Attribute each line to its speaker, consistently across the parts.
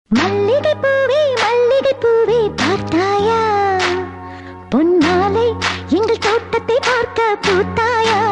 Speaker 1: மல்லிகை பூவே மல்லிகை பூவே பார்த்தாயா பொன்னாலை எங்கள் தோட்டத்தை பார்க்க பூத்தாயா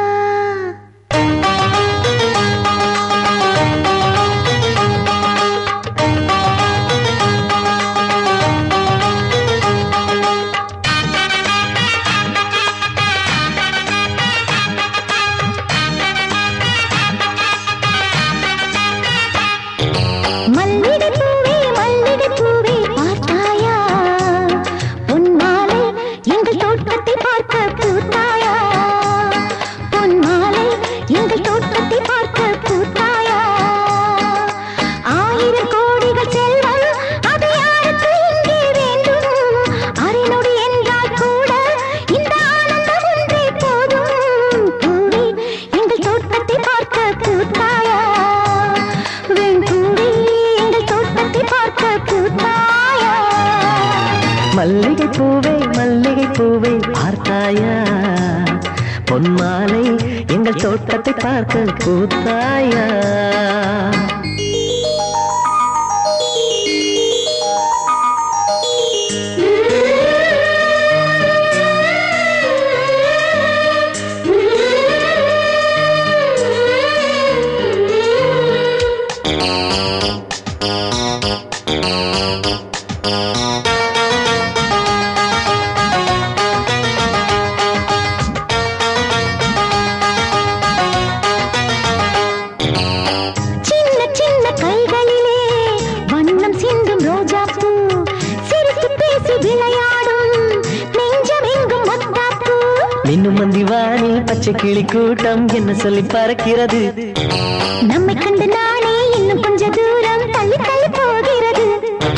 Speaker 1: மல்லிகை பூவே மல்லிகை பூவே பார்த்தாயா பொன்மாலை எங்கள் தோட்டத்தை பார்க்க பூத்தாயா பொன்மாலை எங்கள் தோட்டத்தை பார்க்க பூத்தாயா ஆயிரம் கோடிகள் செல்வம் அது யாருக்கு இங்கே வேண்டும் அரைநொடி என்றால் கூட இந்த ஆனந்தம் ஒன்றே போதும் பூவே எங்கள் தோட்டத்தை பார்க்க பூத்தாயா வெண்பூவே எங்கள் தோட்டத்தை பார்க்க பூத்தாயா
Speaker 2: மல்லிகை பூவே மல்லிகை பூவே பார்த்தாயா பொன்மாலை எங்கள் தோட்டத்தை பார்க்க கூத்தாயா
Speaker 1: சின்ன சின்ன கைகளிலே வண்ணம் சிந்தும் ரோஜா பூ சிரித்து பேசி விளையாடும் நெஞ்சமெங்கும் மத்தாப்பூ
Speaker 2: மின்னும் மந்தி வானில் பச்சை கிளி கூட்டம் என்ன சொல்லி பறக்கிறது
Speaker 1: நம்மை கண்டு நானே இன்னும் கொஞ்ச தூரம் தள்ளி தள்ளி போகிறது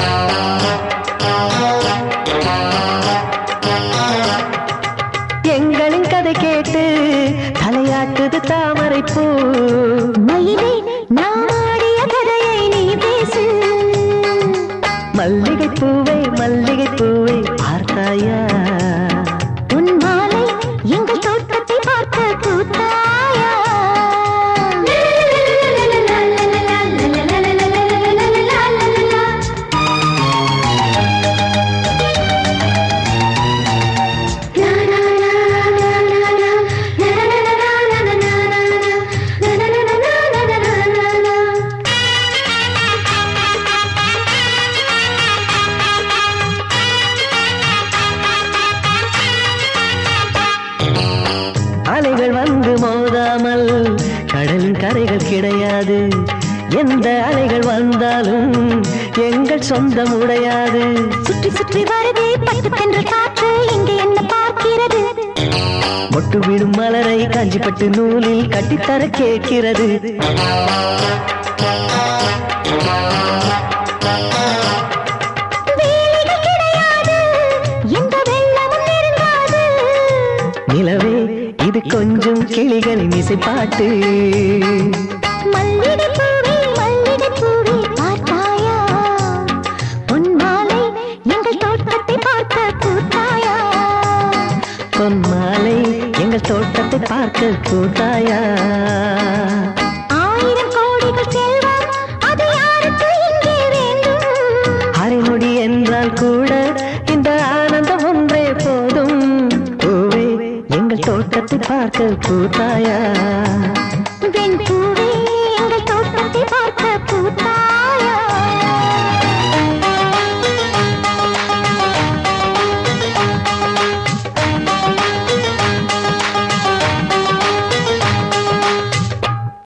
Speaker 2: எங்களின் கதை கேட்டு தலையாட்டுது தாமரை பூ
Speaker 1: மயிலே நாடிய கதையை நீ பேசு
Speaker 2: மல்லிகை பூவே மல்லிகை பூவே பார்த்தாயா
Speaker 1: உன் மாலை எங்கள் தோட்டத்தை பார்க்க கூத்தாயா
Speaker 2: அலைகள் வந்து மோதாமல் கடலின் கரைகள் கிடையாது எந்த அலைகள் வந்தாலும் எங்கள் சொந்தம் உடையாது
Speaker 1: சுற்றி சுற்றி வருதே பட்டு தென்ற காற்று இங்கே என்ன பார்க்கிறது
Speaker 2: மொட்டு விடும் மலரை காஞ்சிப்பட்டு நூலில் கட்டித்தர கேட்கிறது
Speaker 1: வேலிகள் கிடையாது எந்த வெள்ளமும் நெருங்காது
Speaker 2: நிலவே இது கொஞ்சம் கிளிகளின் இசைப்பாட்டு
Speaker 1: மல்லிகை பூவே மல்லிகை பூவே பார்த்தாயா உன் மாலை எங்கள் தோட்டத்தை பார்க்க கூத்தாயா
Speaker 2: பொன்மாலை எங்கள் தோட்டத்தை பார்க்க கூட்டாயா
Speaker 1: ஆயிரம் கோடிகள் செல்வம் அது யாருக்கு இங்கே வேண்டும்
Speaker 2: அரைமுடி என்றால் கூட இந்த ஆனந்தம் ஒன்றே போதும் பூவே எங்கள் தோட்டத்தை பார்க்க கூட்டாயா
Speaker 1: வெண் பூவே